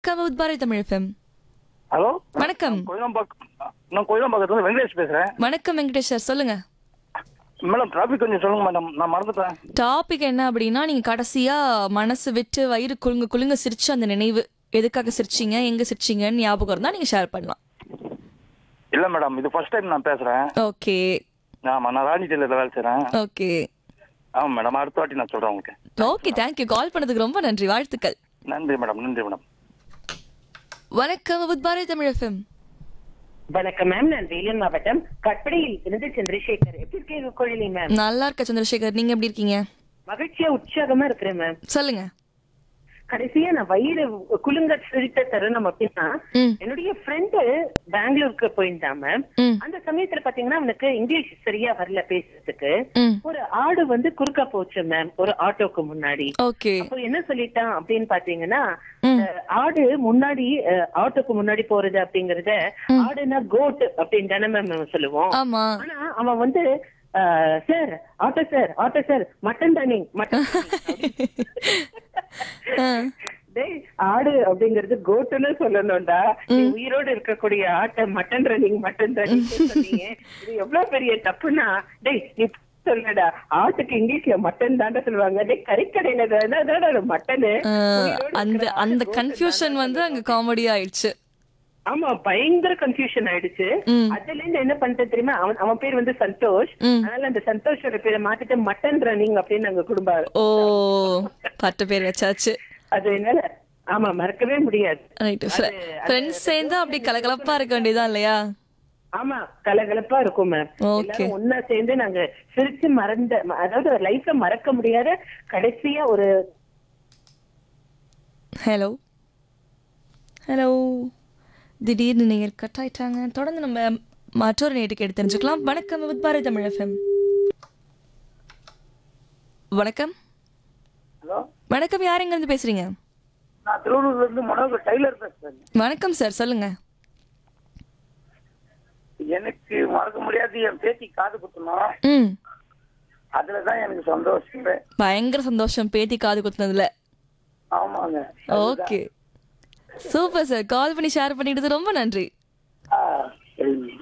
வணக்கம் உத்பாரை Tamil FM hello வணக்கம். கோயிலம்பாக்கம் நான் கோயிலம்பாக்கத்துல இருந்து வெங்கடேஷ் பேசுறேன் வணக்கம் வெங்கடேஷ் சார் சொல்லுங்க மேடம் டிராபிக் கொஞ்சம் சொல்லுங்க மேடம் நான் மறந்துட்டேன் டாபிக் என்ன அப்படின்னா நீங்க கடைசியா மனசு விட்டு வயிறு குலுங்க குலுங்க சிரிச்ச அந்த நினைவு எதுக்காக சிரிச்சீங்க எங்க சிரிச்சீங்கன்னு ஞாபகம் இருந்தா நீங்க ஷேர் பண்ணலாம் இல்ல மேடம் இது ஃபர்ஸ்ட் டைம் நான் பேசுறேன் ஓகே ஆமா நான் ராணி டெய்லர்ல வேலை செய்றேன் ஓகே ஆமா மேடம் அடுத்த வாட்டி நான் சொல்றேன் உங்களுக்கு ஓகே தேங்க்யூ கால் பண்ணதுக்கு ரொம்ப நன்றி வாழ்த்துக்கள் நன்றி மேடம் நன்றி மேடம் வணக்கம் உத்பாரை தமிழ் எஃப்எம் வணக்கம் மேம் நான் வேலூர் மாவட்டம் கட்படியில் இருந்து சந்திரசேகர் எப்படி இருக்கீங்க கோழிலி மேம் நல்லா இருக்க சந்திரசேகர் நீங்க எப்படி இருக்கீங்க மகிழ்ச்சியா உற்சாகமா இருக்கிறேன் மேம் சொல்லுங்க கடைசியா நான் வயிறு குலுங்க சிரித்த தருணம் அப்படின்னா ம். என்னுடைய ஃப்ரெண்டு பெங்களூருக்கு போயிருந்தான் மேம் ம். அந்த சமயத்துல பாத்தீங்கன்னா அவனுக்கு இங்கிலீஷ் சரியா வரல பேசுறதுக்கு ம் ஒரு ஆடு வந்து குறுக்க போச்சு மேம் ஒரு ஆட்டோக்கு முன்னாடி ஓகே அப்போ என்ன சொல்லிட்டான் அப்படின்னு பாத்தீங்கன்னா ம். அஹ், ஆடு முன்னாடி அஹ், ஆட்டோக்கு முன்னாடி போறது அப்படிங்கறத ஆடுனா கோட் அப்படின்னு தானே மேம் நம்ம சொல்லுவோம் ஆமா ஆனா அவன் வந்து sir auto sir auto sir mutton running mutton ஆ. டேய் ஆடு அப்படிங்கறது கோட்டுன்னு சொல்லணும்டா நீ உயிரோடு இருக்கக்கூடிய ஆட்டை மட்டன் ரன்னிங் மட்டன் ரன்னிங் சொன்னீங்க இது எவ்வளவு பெரிய தப்புனா டேய் நீ சொல்லடா ஆட்டுக்கு இங்கிலீஷ்ல மட்டன் தாண்டா சொல்லுவாங்க டேய் கறிக்கடையில தானே மட்டனு ஆ, அந்த அந்த கன்ஃபியூஷன் வந்து அங்க காமெடி ஆயிடுச்சு ஆமா பயங்கர கன்ஃபியூஷன் ஆயிடுச்சு ம். அதுல இருந்து என்ன பண்ணிட்டேன் தெரியுமா அவன் அவன் பேர் வந்து சந்தோஷ் ம். அதனால அந்த சந்தோஷோட பேரை மாத்திட்டு மட்டன் ரன்னிங் அப்படின்னு நாங்க குடும்ப ஓ பத்து பேர் வச்சாச்சு அது என்னால ஆமா மறக்கவே முடியாது ரைட் ஃப்ரெண்ட்ஸ் சேர்ந்து அப்படி கலகலப்பா இருக்க வேண்டியதான் இல்லையா ஆமா கலகலப்பா இருக்கும் மேம் Okay. எல்லாரும் ஒன்னா சேர்ந்து நாங்க சிரிச்சு மறந்த ம- அதாவது லைஃப்ல மறக்க முடியாத கடைசியா ஒரு ஹலோ ஹலோ திடீர்னு நீங்கள் கட் ஆயிட்டாங்க தொடர்ந்து நம்ம மற்றொரு நேட்டுக்கு எடுத்து தெரிஞ்சுக்கலாம் வணக்கம் வித் பாரதி தமிழ் எஃப்எம் வணக்கம் ஹலோ வணக்கம் யார் எங்க இருந்து பேசுறீங்க நான் திருவள்ளூர்ல இருந்து மனோகர் டெய்லர் பேசுறேன் வணக்கம் சார் சொல்லுங்க எனக்கு மறக்க முடியாது என் பேத்தி காது குத்தணும் ம் அதுலதான் எனக்கு சந்தோஷமே பயங்கர சந்தோஷம் பேத்தி காது குத்துனதுல ஆமாங்க ஓகே சூப்பர் சார் கால் பண்ணி ஷேர் பண்ணிக்கிட்டது ரொம்ப நன்றி ஆ, சரிங்க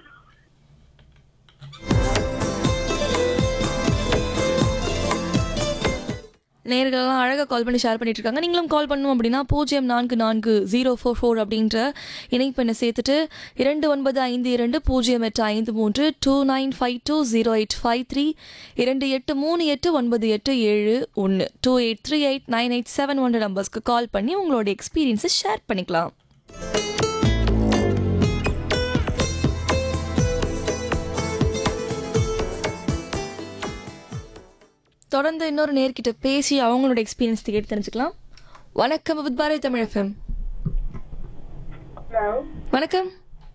நேர்களெல்லாம் அழகாக கால் பண்ணி ஷேர் பண்ணிட்டு இருக்காங்க நீங்களும் கால் பண்ணணும் அப்படின்னா பூஜ்ஜியம் நான்கு நான்கு ஜீரோ ஃபோர் ஃபோர் அப்படின்ற இணைப்பெண்ணை சேர்த்துட்டு இரண்டு ஒன்பது ஐந்து இரண்டு பூஜ்ஜியம் எட்டு ஐந்து மூன்று two nine five two zero eight five three இரண்டு எட்டு மூணு எட்டு ஒன்பது எட்டு ஏழு ஒன்று two eight three eight nine eight seven one நம்பர்ஸ்க்கு கால் பண்ணி உங்களோட எக்ஸ்பீரியன்ஸை ஷேர் பண்ணிக்கலாம் தொடர்ந்து இன்னொரு நேர்கிட்ட பேசி அவங்களோட எக்ஸ்பீரியன்ஸ் கேட்டு தெரிஞ்சுக்கலாம் வணக்கம் வித் பாரதி தமிழ் எஃப்எம் வணக்கம்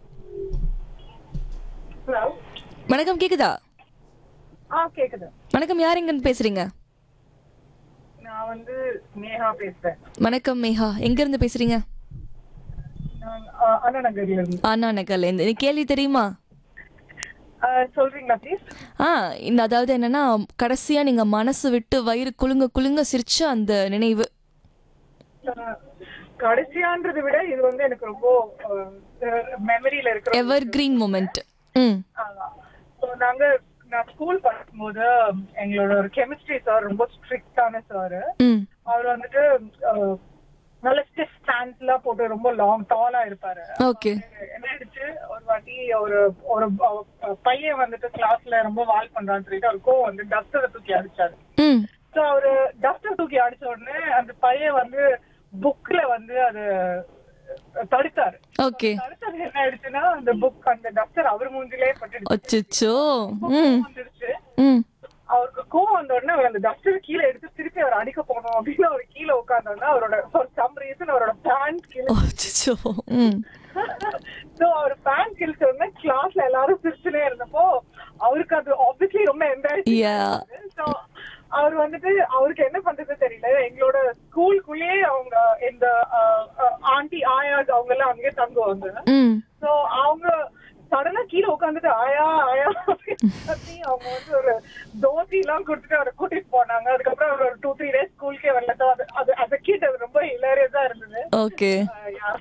ஹலோ வணக்கம் கேக்குதா ஆ கேக்குது வணக்கம் யார் எங்க இருந்து பேசுறீங்க நான் வந்து நேஹா பேசுறேன் வணக்கம் மேகா எங்க இருந்து பேசுறீங்க நான் ஆ, அண்ணா நகர்ல இருந்து அண்ணா நகர்ல இருந்து எனக்கு கேள்வி தெரியுமா ஆ, சொல்றீங்களா ப்ளீஸ் ஆ இந்த அதாவது என்னன்னா கடைசியா நீங்க மனசு விட்டு வயிறு குலுங்க குலுங்க சிரிச்ச அந்த நினைவு கடைசியான்றதை விட இது வந்து எனக்கு ரொம்ப மெமரியில இருக்கிற எவர் கிரீன் மூமெண்ட் ம் ஸோ நாங்க நான் ஸ்கூல் படிக்கும்போது எங்களோட ஒரு கெமிஸ்ட்ரி சார் ரொம்ப ஸ்ட்ரிக்டான சார் ம் அவர் வந்துட்டு ஆ, நல்ல ஸ்டிஃப் ஸ்டாண்ட்ஸ் எல்லாம் போட்டு ரொம்ப லாங் டாலா இருப்பாரு ஓகே என்ன ஆயிடுச்சு ஒரு வாட்டி ஒரு ஒரு அஹ், பையன் வந்துட்டு கிளாஸ்ல ரொம்ப வால் பண்றான்னு சொல்லிட்டு அவர் கோவம் வந்து டஸ்டரை தூக்கி அடிச்சாரு ம் சோ அவரு டஸ்டர் தூக்கி அடிச்ச உடனே அந்த பையன் வந்து புக்ல வந்து அது தடுத்தாரு ஓகே தடுத்தது என்ன ஆயிடுச்சுன்னா அந்த புக் அந்த டஸ்டர் அவர் மூஞ்சிலே பட்டுடுச்சு அச்சோ ம் வந்துடுச்சு ம் அவருக்கு கோவம் வந்த உடனே அவர் அந்த டஸ்டர் கீழே எடுத்து திருப்பி அவர் அடிக்க போனோம் அப்படின்னு அவர் கீழே உட்கார்ந்தோன்னா அவரோட ஃபார் சம் ரீசன் அவரோட பேண்ட் கீழே அச்சோ ம் சோ அவர் பேண்ட் கிழிச்ச உடனே கிளாஸ்ல எல்லாரும் சிரிச்சுனே இருந்தப்போ அவருக்கு அது ஆப்வியஸ்லி ரொம்ப எம்பாரசிங் Yeah. சோ அவர் வந்துட்டு அவருக்கு என்ன பண்றது தெரியல எங்களோட ஸ்கூலுக்குள்ளேயே அவங்க இந்த ஆண்டி ஆயாஸ் அவங்க எல்லாம் அங்கேயே தங்குவாங்க ம் சோ அவங்க சடனா கீழே உட்காந்துட்டு ஆயா ஆயா அப்படின்னு கத்தி அவங்க வந்து ஒரு தோசி எல்லாம் கொடுத்துட்டு அவரை கூட்டிட்டு போனாங்க அதுக்கப்புறம் அவர் ஒரு டூ த்ரீ டேஸ் ஸ்கூலுக்கே வரல So அது அது அது கிட் அது ரொம்ப ஹிலேரியஸா இருந்தது ஓகே அஹ் யா-